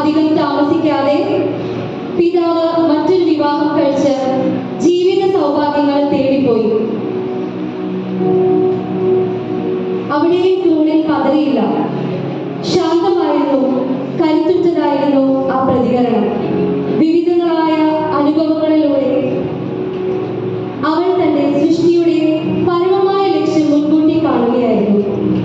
അധികം താമസിക്കാതെ പിതാവ് മറ്റൊരു വിവാഹം കഴിച്ച് ജീവിത സൗഭാഗ്യങ്ങൾ തേടിപ്പോയി അവിടെയും ക്ലൂണിൽ പതറിയില്ല ശാന്തമായിരുന്നു കരുത്തുറ്റതായിരുന്നു ആ പ്രതികരണം വിവിധങ്ങളായ അനുഭവങ്ങളിലൂടെ അവൾ തന്റെ സൃഷ്ടിയുടെ പരമമായ ലക്ഷ്യം മുൻകൂട്ടി കാണുകയായിരുന്നു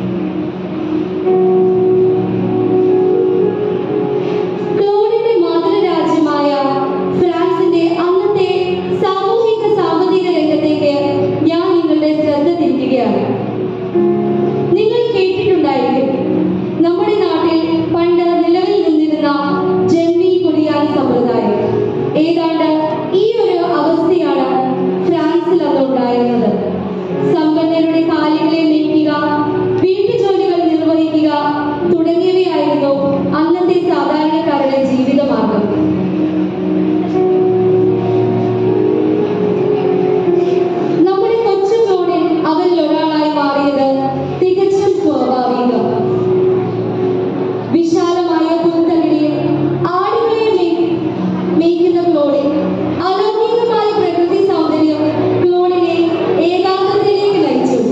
ക്ലോണിന്റെ മാതൃരാജ്യമായ ഫ്രാൻസിന്റെ അന്നത്തെ സാമൂഹിക സാമ്പത്തിക രംഗത്തേക്ക് ഞാൻ നിങ്ങളുടെ ശ്രദ്ധ തിരിക്കുകയാണ് നിങ്ങൾ കേട്ടിട്ടുണ്ടായിരിക്കും നമ്മുടെ നാട്ടിൽ പണ്ട് നിലവിൽ നിന്നിരുന്ന ജന്മി കുടിയാൻ സമ്പ്രദായം ഏതാണ്ട് ഈ ഒരു അവസ്ഥയാണ് ഫ്രാൻസിൽ അന്ന് ഉണ്ടായിരുന്നത് സമ്പന്നരുടെ കാലികളെ മേയ്ക്കുക വീട്ടുജോലികൾ നിർവഹിക്കുക തുടങ്ങിയവയായിരുന്നു അന്നത്തെ സാധാരണക്കാരുടെ ജീവിതമാർഗം നമ്മുടെ കൊച്ചു ക്ലോണിൽ അവരിൽ ഒരാളായി മാറിയത് തികച്ചും സ്വാഭാവികം വിശാലമായ പുൽത്തകിടിയിൽ ആടുകളെ മേ- മേയ്ക്കുന്ന ക്ലോണിൽ അലൗകികമായ പ്രകൃതി സൗന്ദര്യം ക്ലോണിനെ ഏകാന്തതയിലേക്ക് നയിച്ചു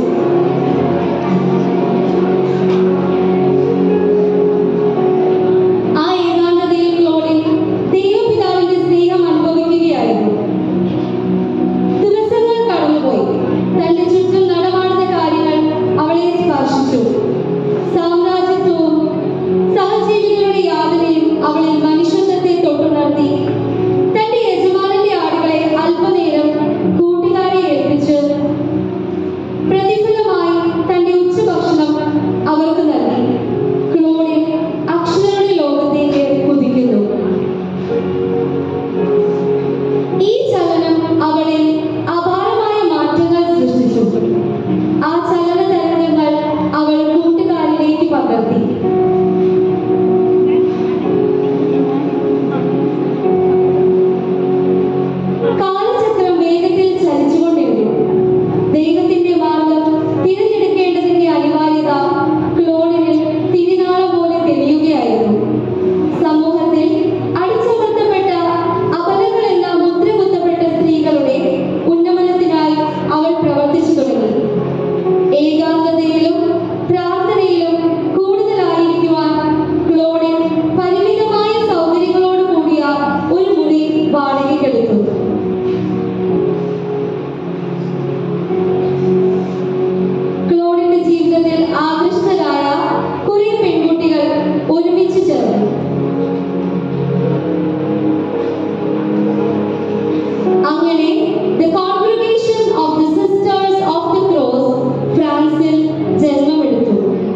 ആ ഏകാന്തതയിൽ ക്ലോണിൽ ദൈവപിതാവിന്റെ സ്നേഹം അനുഭവിക്കുകയായിരുന്നു ദിവസങ്ങൾ കടന്നുപോയി തന്റെ ചുറ്റും നടമാടുന്ന കാര്യങ്ങൾ അവളെ സ്പർശിച്ചു സാമ്രാജ്യത്വവും സഹജീവികളുടെ യാതനയും അവളിൽ മനുഷ്യത്വത്തെ തൊട്ടുണർത്തി തന്റെ യജമാനന്റെ ആടുകളെ അല്പനേരം കൂട്ടുകാരെ ഏൽപ്പിച്ച് പ്രതിഫലമായി തന്റെ ഉച്ചഭക്ഷണം അവർക്ക് നൽകി ക്ലോണിൽ അക്ഷരങ്ങളുടെ ലോകത്തേക്ക് കുതിക്കുന്നു ഈ ചലനം അവളിൽ അപാരമായ മാറ്റങ്ങൾ സൃഷ്ടിച്ചു ആ ചലന തരംഗങ്ങൾ അവൾ കൂട്ടുകാരിലേക്ക് പകർത്തി കാലചക്രം വേഗത്തിൽ ചലിച്ചുകൊണ്ടിരുന്നു ദൈവത്തിന്റെ മാർഗം തിരഞ്ഞെടുക്കേണ്ടതിന്റെ അനിവാര്യത ക്ലോണിനിൽ തിരിനാളം പോലെ തെളിയുകയായിരുന്നു സമൂഹത്തിൽ അടിച്ചമർത്തപ്പെട്ട അപലങ്ങളെല്ലാം മുദ്രകുത്തപ്പെട്ട സ്ത്രീകളുടെ ഉന്നമനത്തിനായി അവൾ പ്രവർത്തിച്ചു തുടങ്ങി ഏകാന്തതയിലും പ്രാർത്ഥനയിലും കൂടുതലായിരിക്കുവാൻ ക്ലോണിൻ പരിമിതമായ സൗകര്യങ്ങളോട് കൂടിയ ഒരു മുറി വാടകയ്ക്കെടുത്തു ക്ലോണിന്റെ ജീവിതത്തിൽ ആകൃഷ്ടരായ കുറെ പെൺകുട്ടികൾ ഒരുമിച്ച് ചേർന്നു അങ്ങനെ the congregation of the sisters of the cross ഫ്രാൻസിൽ ജന്മമെടുത്തു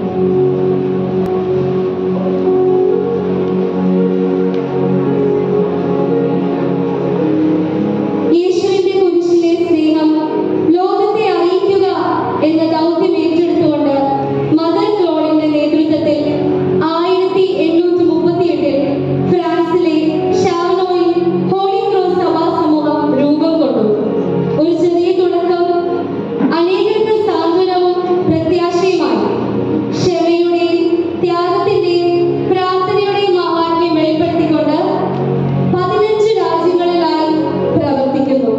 യേശുവിന്റെ കുരിശിലെ സ്നേഹം ലോകത്തെ അറിയിക്കുക എന്ന ദൗത്യം ഏറ്റെടുത്തുകൊണ്ട് മദർ ക്ലോണിന്റെ നേതൃത്വത്തിൽ ആയിരത്തി എണ്ണൂറ്റി മുപ്പത്തി എട്ടിൽ ഫ്രാൻസിലെ ഷാർലോയിൽ ഹോളി ക്രോസ് സഭാ സമൂഹം രൂപം കൊണ്ടു ഒരു ചെറിയ തുടക്കം അനേകർക്ക് സാന്ത്വനവും പ്രത്യാശയുമായി ക്ഷമയുടെയും ത്യാഗത്തിന്റെയും പ്രാർത്ഥനയുടെയും മഹാത്മ്യം വെളിപ്പെടുത്തിക്കൊണ്ട് പതിനഞ്ച് രാജ്യങ്ങളിലായി പ്രവർത്തിക്കുന്നു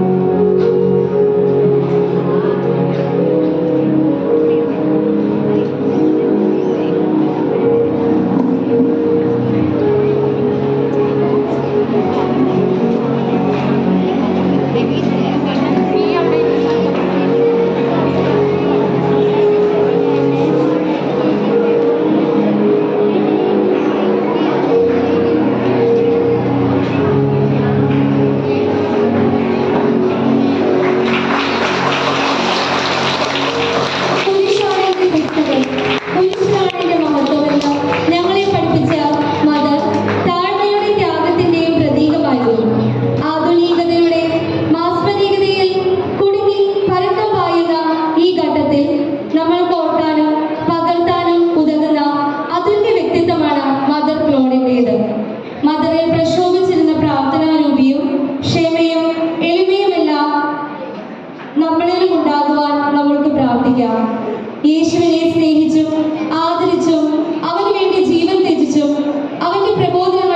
കുരിശാണെന്റെ പുസ്തകം കുരിശാണെന്റെ മഹത്വമെന്ന് ഞങ്ങളെ പഠിപ്പിച്ച മദർ താഴ്മയുടെ ത്യാഗത്തിന്റെയും പ്രതീകമായിരുന്നു ആധുനികതയുടെ മാസ്മരികതയിൽ കുടുങ്ങി പരക്കം പായുന്ന ഈ ഘട്ടത്തിൽ നമ്മൾ ഓർക്കാനും പകർത്താനും ഉതകുന്ന അതുല്യ വ്യക്തിത്വമാണ് മദർ ക്ലോണിന്റേത് മദറിൽ പ്രക്ഷോഭിച്ചിരുന്ന പ്രാർത്ഥനാരൂപിയും ക്ഷമയും എളിമയുമെല്ലാം നമ്മളിലും ഉണ്ടാകുവാൻ നമ്മൾക്ക് പ്രാർത്ഥിക്കാം യേശുവിനെ സ്നേഹിച്ചും ആദരിച്ചും അവന് വേണ്ടി ജീവൻ ത്യജിച്ചും അവന്റെ പ്രബോധനങ്ങൾ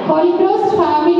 Holy Cross family